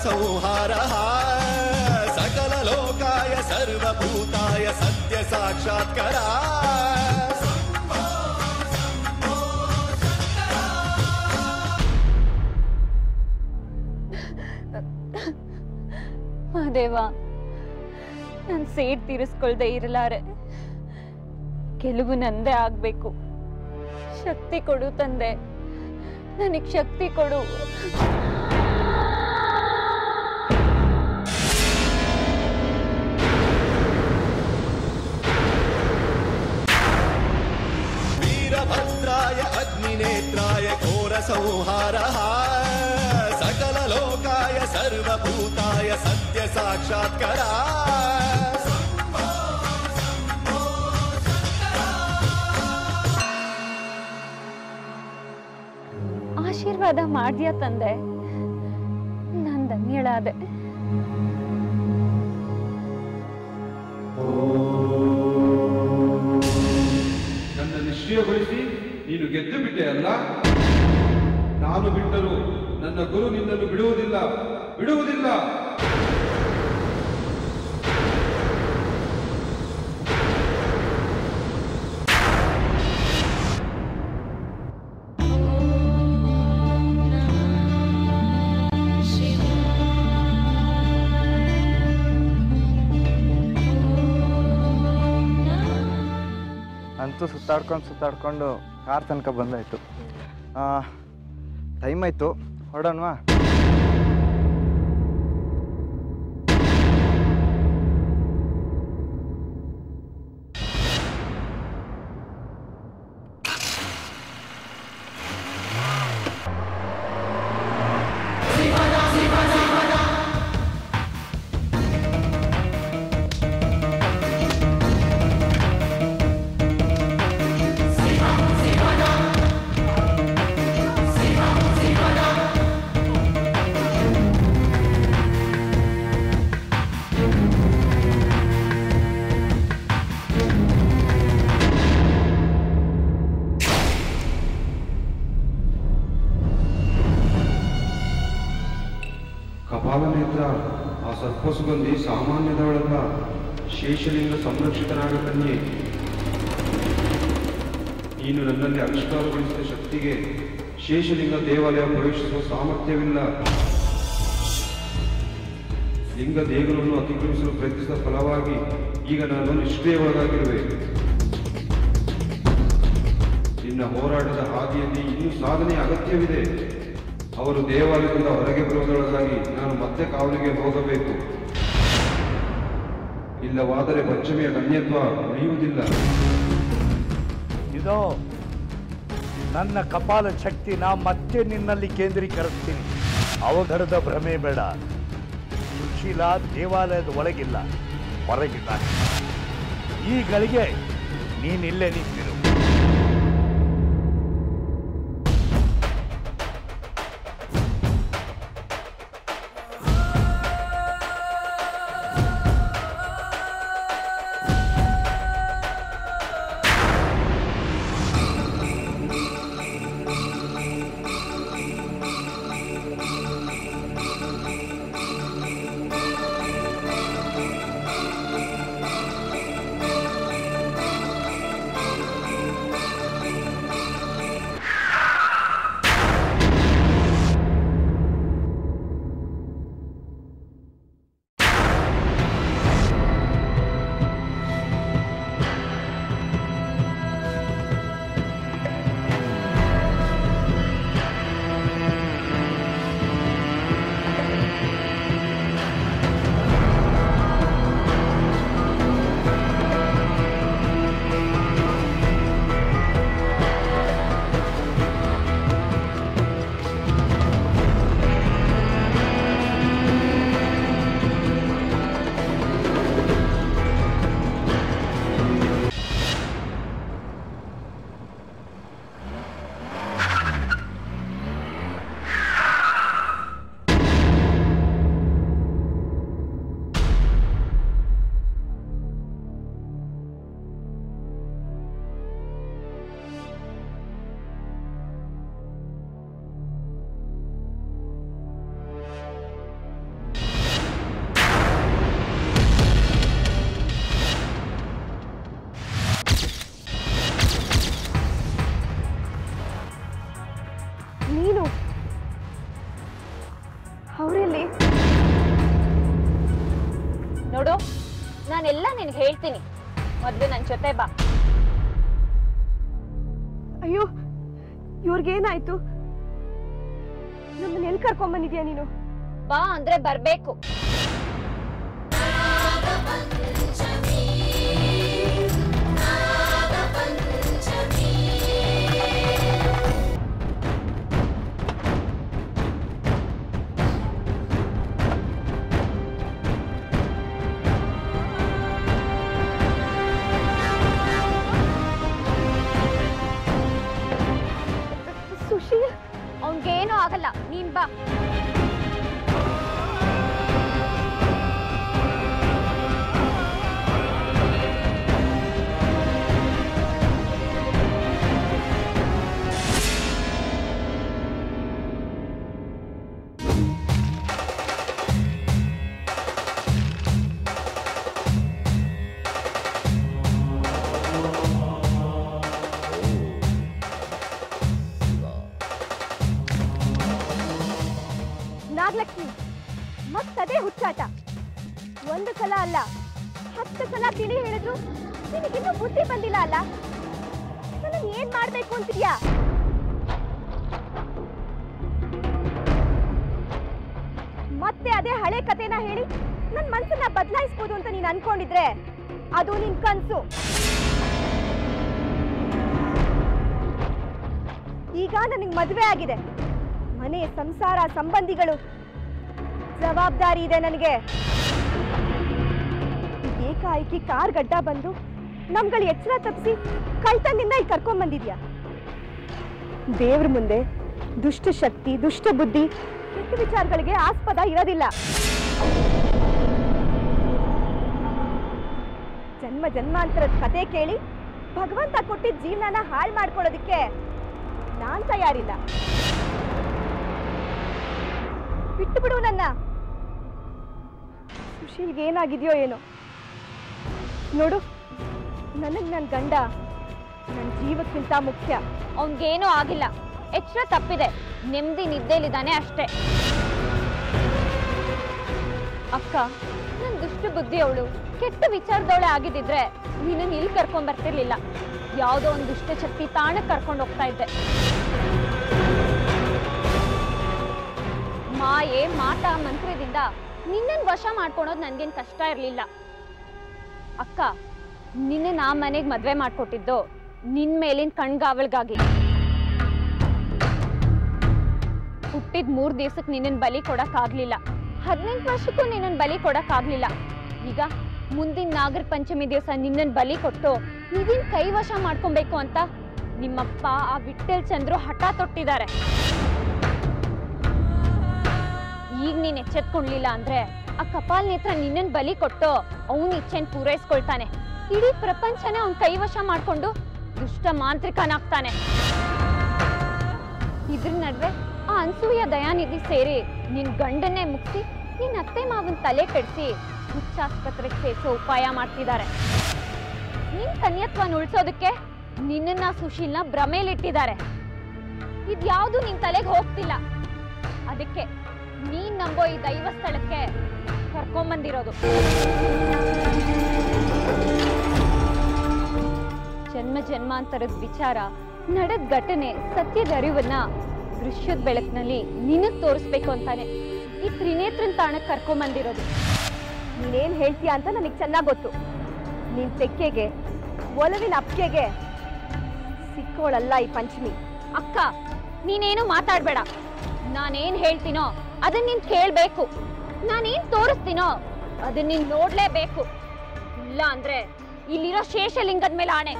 घोरसंहारः सकललोकाय सर्वभूताय सत्यसाक्षात्करा ಮಹಾದೇವ ನಾನು ಸೇಡ್ ತೀರಿಸ್ಕೊಳ್ದೆ ಇರಲಾರೆ ಗೆಲುವು ನಂದೇ ಆಗ್ಬೇಕು ಶಕ್ತಿ ಕೊಡು ತಂದೆ ನನಗ್ ಶಕ್ತಿ ಕೊಡು वीरभद्राय अग्निनेत्राय घोरसंहारः सकललोकाय सर्वभूताय सत्यसाक्षात्करा ಆಶೀರ್ವಾದ ಮಾಡ್ದ್ಯಾ ತಂದೆ ನಾನ್ ಧನ್ಯಳಾದೆ ನನ್ನ ನಿಶ್ಚಯಗೊಳಿಸಿ ನೀನು ಗೆದ್ದು ಬಿಟ್ಟೆ ಅಲ್ಲ ನಾನು ಬಿಟ್ಟರು ನನ್ನ ಗುರು ನಿನ್ನನ್ನು ಬಿಡುವುದಿಲ್ಲ ಬಿಡುವುದಿಲ್ಲ ಅಂತೂ ಸುತ್ತಾಡ್ಕೊಂಡು ಸುತ್ತಾಡ್ಕೊಂಡು ಕಾರ್ ತನಕ ಬಂದಾಯಿತು ಟೈಮ್ ಆಯಿತು ಹೊರಡೋಣವಾ ಕಪಾಲನೇತ್ರ ಆ ಸರ್ಪ ಸುಗಂಧಿ ಸಾಮಾನ್ಯದವಳಲ್ಲ ಶೇಷಲಿಂಗ ಸಂರಕ್ಷಿತನಾಗ ಕನ್ಯೆ ನೀನು ನನ್ನಲ್ಲಿ ಆವಿಷ್ಕಾರಗೊಳಿಸಿದ ಶಕ್ತಿಗೆ ಶೇಷಲಿಂಗ ದೇವಾಲಯ ಪ್ರವೇಶಿಸುವ ಸಾಮರ್ಥ್ಯವಿಲ್ಲ ಲಿಂಗ ದೇಗುಲವನ್ನು ಅತಿಕ್ರಮಿಸಲು ಪ್ರಯತ್ನಿಸಿದ ಫಲವಾಗಿ ಈಗ ನಾನು ನಿಷ್ಕ್ರಿಯವಾದಾಗಿರುವೆ ನಿನ್ನ ಹೋರಾಟದ ಹಾದಿಯಲ್ಲಿ ಇನ್ನೂ ಸಾಧನೆ ಅಗತ್ಯವಿದೆ ಅವರು ದೇವಾಲಯದಿಂದ ಹೊರಗೆ ಬರುವುದರೊಳಗಾಗಿ ನಾನು ಮತ್ತೆ ಕಾವಲಿಗೆ ಹೋಗಬೇಕು ಇಲ್ಲವಾದರೆ ಪಂಚಮಿಯ ಕನ್ಯತ್ವ ಉಳಿಯುವುದಿಲ್ಲ ಇದೋ ನನ್ನ ಕಪಾಲ ಶಕ್ತಿನ ಮತ್ತೆ ನಿನ್ನಲ್ಲಿ ಕೇಂದ್ರೀಕರಿಸ್ತೀನಿ ಅವಘಡದ ಭ್ರಮೆ ಬೇಡ ಸುಶೀಲ ದೇವಾಲಯದ ಒಳಗಿಲ್ಲ ಹೊರಗಿದ್ದಾನೆ ಈ ಗಳಿಗೆ ನೀನಿಲ್ಲೇ ನಿಂತಿರು ಿ ಎಲ್ಲ ನಿನ್ಗೆ ಹೇಳ್ತೀನಿ ಮೊದ್ಲು ನನ್ ಜೊತೆ ಬಾ ಅಯ್ಯೋ ಇವ್ರಿಗೇನಾಯ್ತು ನಮ್ಮನ್ನ ಎಲ್ಲಿ ಕರ್ಕೊಂಬಂದಿದ್ಯಾ ನೀನು ಬಾ ಅಂದ್ರೆ ಬರ್ಬೇಕು ಸುಶೀಲ್ ಅವ್ನ್ಗೇನೂ ಆಗಲ್ಲ ನೀನ್ ಬಾ ನಾಗಲಕ್ಷ್ಮಿ ಮತ್ತದೇ ಹುಚ್ಚಾಟ ಒಂದು ಸಲ ಅಲ್ಲ ಹತ್ತು ಸಲ ತಿಳಿ ಹೇಳಿದ್ರು ನಿನಗಿನ್ನೂ ಬುದ್ಧಿ ಬಂದಿಲ್ಲ ಅಲ್ಲ ನನ್ನ ಏನ್ ಮಾಡ್ಬೇಕು ಅಂತೀಯಾ ಮತ್ತೆ ಅದೇ ಹಳೆ ಕಥೆನ ಹೇಳಿ ನನ್ನ ಮನ್ಸನ್ನ ಬದಲಾಯಿಸ್ಬೋದು ಅಂತ ನೀನ್ ಅನ್ಕೊಂಡಿದ್ರೆ ಅದು ನಿನ್ ಕನ್ಸು ಈಗ ನನಗೆ ಮದುವೆ ಆಗಿದೆ ಮನೆ ಸಂಸಾರ ಸಂಬಂಧಿಗಳು ಜವಾಬ್ದಾರಿ ಇದೆ ನನಗೆ ಏಕಾಏಕಿ ಕಾರ್ ಗಡ್ಡ ಬಂದು ನಮ್ಗಳು ಎಚ್ಚರ ತಪ್ಪಿಸಿ ಕಳ್ತನದಿಂದ ಇಲ್ಲಿ ಕರ್ಕೊಂಡ್ ಬಂದಿದ್ಯಾ ದೇವ್ರ ಮುಂದೆ ದುಷ್ಟ ಶಕ್ತಿ ದುಷ್ಟ ಬುದ್ಧಿ ಕೆಟ್ಟ ವಿಚಾರಗಳಿಗೆ ಆಸ್ಪದ ಇರೋದಿಲ್ಲ ಜನ್ಮ ಜನ್ಮಾಂತರದ ಕತೆ ಕೇಳಿ ಭಗವಂತ ಕೊಟ್ಟಿದ್ದ ಜೀವನನ ಹಾಳು ಮಾಡ್ಕೊಳ್ಳೋದಕ್ಕೆ ನಾನ್ ತಯಾರಿಲ್ಲ ಬಿಟ್ಟು ಬಿಡು ನನ್ನ ಸುಶೀಲ್ಗೆ ಏನಾಗಿದೆಯೋ ಏನೋ ನೋಡು ನನಗ್ ನನ್ನ ಗಂಡ ನನ್ನ ಜೀವಕ್ಕಿಂತ ಮುಖ್ಯ ಅವ್ನ್ಗೇನೂ ಆಗಿಲ್ಲ ಎಚ್ಚರ ತಪ್ಪಿದೆ ನೆಮ್ಮದಿ ನಿದ್ದೆಲಿದ್ದಾನೆ ಅಷ್ಟೇ ಅಕ್ಕ ನನ್ ದುಷ್ಟ ಬುದ್ಧಿ ಅವಳು ಕೆಟ್ಟ ವಿಚಾರದವಳೆ ಆಗಿದ್ದಿದ್ರೆ ನಿನ್ನ ಇಲ್ಲಿ ಕರ್ಕೊಂಡ್ ಬರ್ತಿರ್ಲಿಲ್ಲ ಯಾವುದೋ ಒಂದು ದುಷ್ಟ ಶಕ್ತಿ ತಾಣಕ್ಕೆ ಕರ್ಕೊಂಡು ಹೋಗ್ತಾ ಇದ್ದೆ ಮಾಯೆ ಮಾಟ ಮಂತ್ರದಿಂದ ನಿನ್ನನ್ ವಶ ಮಾಡ್ಕೊಳೋದು ನನ್ಗೇನ್ ಕಷ್ಟ ಇರ್ಲಿಲ್ಲ ಅಕ್ಕ ನಿನ್ನ ನಾ ಮನೆಗ್ ಮದ್ವೆ ಮಾಡ್ಕೊಟ್ಟಿದ್ದು ನಿನ್ ಮೇಲಿನ ಕಣ್ಗಾವಲ್ಗಾಗಿ ಹುಟ್ಟಿದ ಮೂರ್ ದಿವ್ಸಕ್ಕೆ ನಿನ್ನನ್ ಬಲಿ ಕೊಡಕ್ ಆಗ್ಲಿಲ್ಲ ಹದಿನೆಂಟು ವರ್ಷಕ್ಕೂ ನಿನ್ನನ್ ಬಲಿ ಕೊಡಕ್ ಆಗ್ಲಿಲ್ಲ ಈಗ ಮುಂದಿನ ನಾಗರ ಪಂಚಮಿ ದಿವಸ ನಿನ್ನನ್ ಬಲಿ ಕೊಟ್ಟು ನಿದಿನ್ ಕೈವಶ ಮಾಡ್ಕೊಬೇಕು ಅಂತ ನಿಮ್ಮಪ್ಪ ಆ ವಿಠಲ್ ಚಂದ್ರು ಹಠ ತೊಟ್ಟಿದ್ದಾರೆ ಈಗ ನೀನ್ ಎಚ್ಚೆತ್ಕೊಂಡ್ಲಿಲ್ಲ ಅಂದ್ರೆ ಆ ಕಪಾಲ್ ನೇತ್ರ ನಿನ್ನನ್ ಬಲಿ ಕೊಟ್ಟು ಅವನ್ ಇಚ್ಛೆನ್ ಪೂರೈಸ್ಕೊಳ್ತಾನೆ ಇಡೀ ಪ್ರಪಂಚನೇ ಅವನ್ ಕೈವಶ ಮಾಡ್ಕೊಂಡು ದುಷ್ಟ ಮಾಂತ್ರಿಕನಾಗ್ತಾನೆ ಇದ್ರ ನಡುವೆ ಆ ಅನ್ಸೂಯ ದಯಾನಿಧಿ ಸೇರಿ ನಿನ್ ಗಂಡನ್ನೇ ಮುಗಿಸಿ ನಿನ್ ಅತ್ತೆ ಮಾವನ್ ತಲೆ ಕೆಡಿಸಿ ಹುಚ್ಚಾಸ್ಪತ್ರೆಗೆ ಸೇರಿಸೋ ಉಪಾಯ ಮಾಡ್ತಿದ್ದಾರೆ ನಿನ್ ಕನ್ಯತ್ವನ ಉಳ್ಸೋದಕ್ಕೆ ನಿನ್ನನ್ನ ಸುಶೀಲ್ನ ಭ್ರಮೇಲಿಟ್ಟಿದ್ದಾರೆ ಇದ್ಯಾವುದು ನಿನ್ ತಲೆಗೆ ಹೋಗ್ತಿಲ್ಲ ಅದಕ್ಕೆ ನೀನ್ ನಂಬೋ ಈ ದೈವ ಸ್ಥಳಕ್ಕೆ ಕರ್ಕೊಂಬಂದಿರೋದು ಜನ್ಮ ಜನ್ಮಾಂತರದ ವಿಚಾರ ನಡೆದ ಘಟನೆ ಸತ್ಯದ ಅರಿವನ್ನ ದೃಶ್ಯದ ಬೆಳಕಿನಲ್ಲಿ ನಿನಗ್ ತೋರಿಸ್ಬೇಕು ಅಂತಾನೆ ಈ ತ್ರಿನೇತ್ರನ್ ತಾಣಕ್ ಕರ್ಕೊಂಬಂದಿರೋದು ನೀನೇನ್ ಹೇಳ್ತೀಯ ಅಂತ ನನಗೆ ಚೆನ್ನಾಗ್ ಗೊತ್ತು ನೀನ್ ತೆಕ್ಕೆಗೆ ಒಲವಿನ ಅಪ್ಕೆಗೆ ಸಿಕ್ಕೋಳಲ್ಲ ಈ ಪಂಚಮಿ ಅಕ್ಕ ನೀನೇನು ಮಾತಾಡ್ಬೇಡ ನಾನೇನ್ ಹೇಳ್ತೀನೋ ಅದನ್ನ ನೀನ್ ಕೇಳ್ಬೇಕು ನಾನೇನ್ ತೋರಿಸ್ತೀನೋ ಅದನ್ನ ನೀನ್ ನೋಡ್ಲೇಬೇಕು ಇಲ್ಲ ಅಂದ್ರೆ ಇಲ್ಲಿರೋ ಶೇಷಲಿಂಗದ ಮೇಲೆ ಆಣೆ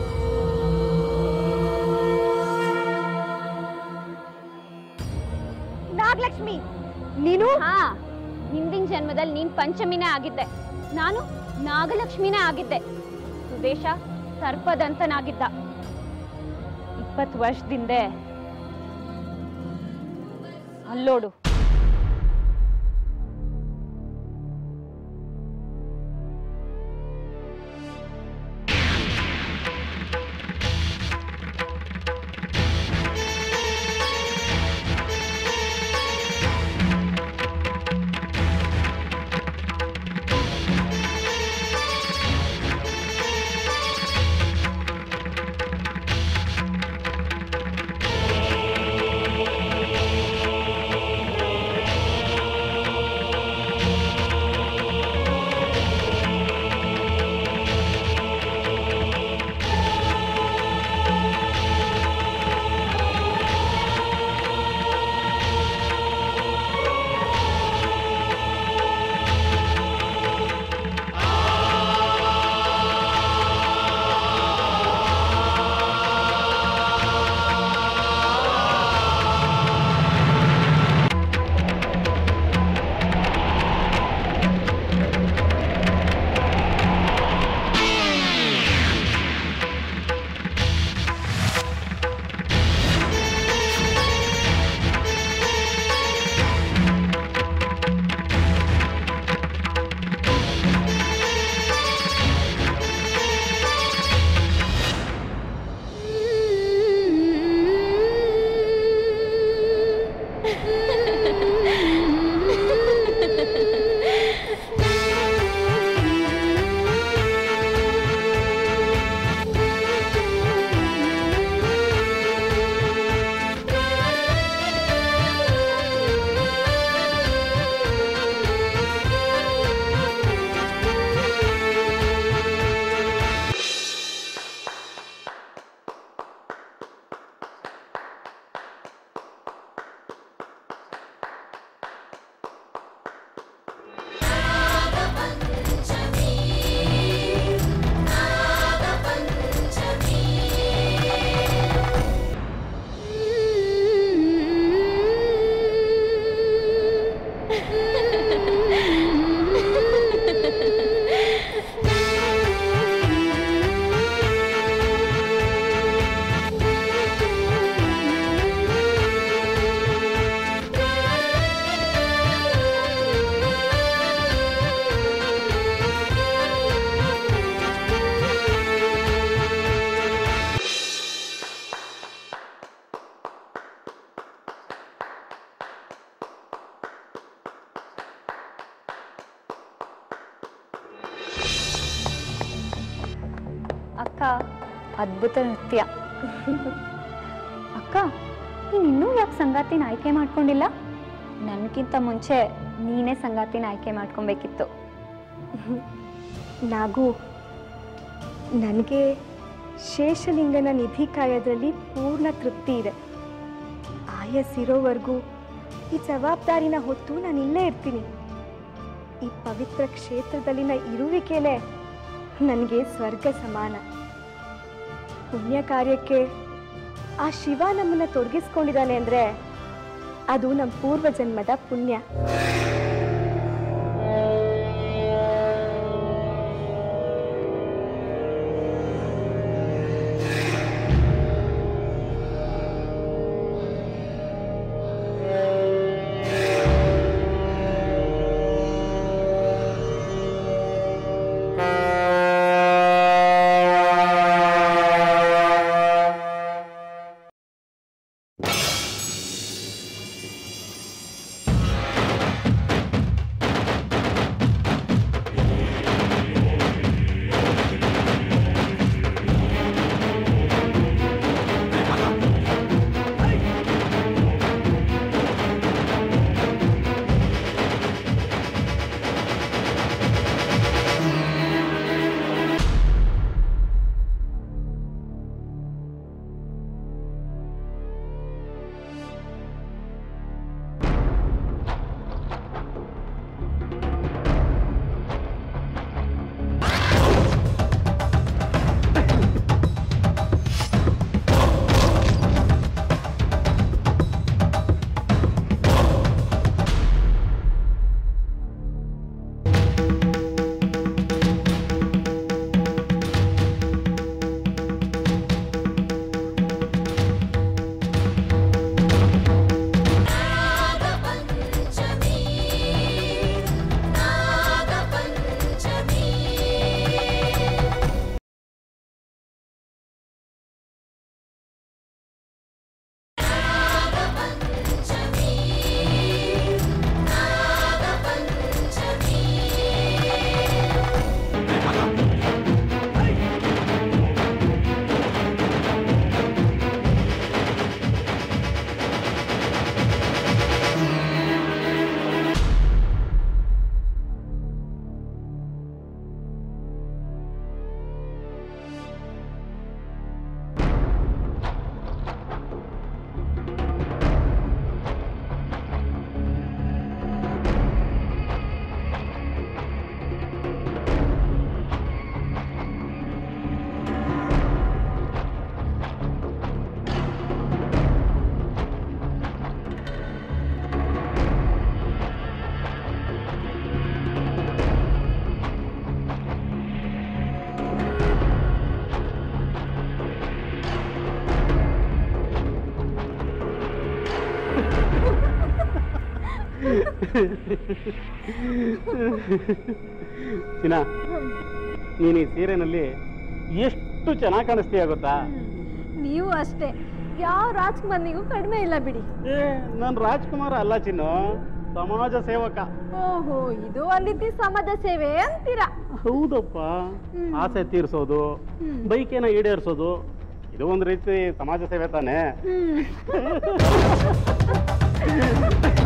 ನಾಗಲಕ್ಷ್ಮಿ ನೀನು ಹಾ ಹಿಂದಿನ ಜನ್ಮದಲ್ಲಿ ನೀನ್ ಪಂಚಮಿನೇ ಆಗಿದ್ದೆ ನಾನು ನಾಗಲಕ್ಷ್ಮಿನೇ ಆಗಿದ್ದೆ ಸುದೇಶ ಸರ್ಪದಂತನಾಗಿದ್ದ ಇಪ್ಪತ್ತು ವರ್ಷದಿಂದೆ ಅಲ್ಲೋಡು ತನಕ ಅದ್ಭುತ ನೃತ್ಯ ಅಕ್ಕ ನೀನು ಇನ್ನೂ ಯಾಕೆ ಸಂಗಾತಿನ ಆಯ್ಕೆ ಮಾಡ್ಕೊಂಡಿಲ್ಲ ನನಗಿಂತ ಮುಂಚೆ ನೀನೇ ಸಂಗಾತಿನ ಆಯ್ಕೆ ಮಾಡ್ಕೊಬೇಕಿತ್ತು ನಾಗು ನನಗೆ ಶೇಷಲಿಂಗನ ನಿಧಿ ಕಾಯೋದ್ರಲ್ಲಿ ಪೂರ್ಣ ತೃಪ್ತಿ ಇದೆ ಆಯಸ್ಸಿರೋವರೆಗೂ ಈ ಜವಾಬ್ದಾರಿನ ಹೊತ್ತು ನಾನು ಇಲ್ಲೇ ಇರ್ತೀನಿ ಈ ಪವಿತ್ರ ಕ್ಷೇತ್ರದಲ್ಲಿನ ಇರುವಿಕೆನೇ ನನಗೆ ಸ್ವರ್ಗ ಸಮಾನ ಪುಣ್ಯ ಕಾರ್ಯಕ್ಕೆ ಆ ಶಿವ ನಮ್ಮನ್ನ ತೊಡಗಿಸ್ಕೊಂಡಿದ್ದಾನೆ ಅಂದರೆ ಅದು ನಮ್ಮ ಪೂರ್ವ ಜನ್ಮದ ಪುಣ್ಯ ಚಿನ್ನ ನೀನು ಈ ಸೀರೆನಲ್ಲಿ ಎಷ್ಟು ಚೆನ್ನಾಗಿ ಕಾಣಿಸ್ತೀಯ ಗೊತ್ತಾ ನೀವು ಅಷ್ಟೇ ಯಾವ ರಾಜ್ಕುಮಾರ್ನಿಗೂ ಕಡಿಮೆ ಇಲ್ಲ ಬಿಡಿ ಏ ನಾನು ರಾಜ್ಕುಮಾರ ಅಲ್ಲ ಚಿನ್ನು ಸಮಾಜ ಸೇವಕ ಓಹೋ ಇದು ಒಂದ್ ರೀತಿ ಸಮಾಜ ಸೇವೆ ಅಂತೀರಾ ಹೌದಪ್ಪ ಆಸೆ ತೀರಿಸೋದು ಬೈಕೇನ ಈಡೇರಿಸೋದು ಇದು ಒಂದು ರೀತಿ ಸಮಾಜ ಸೇವೆ ತಾನೇ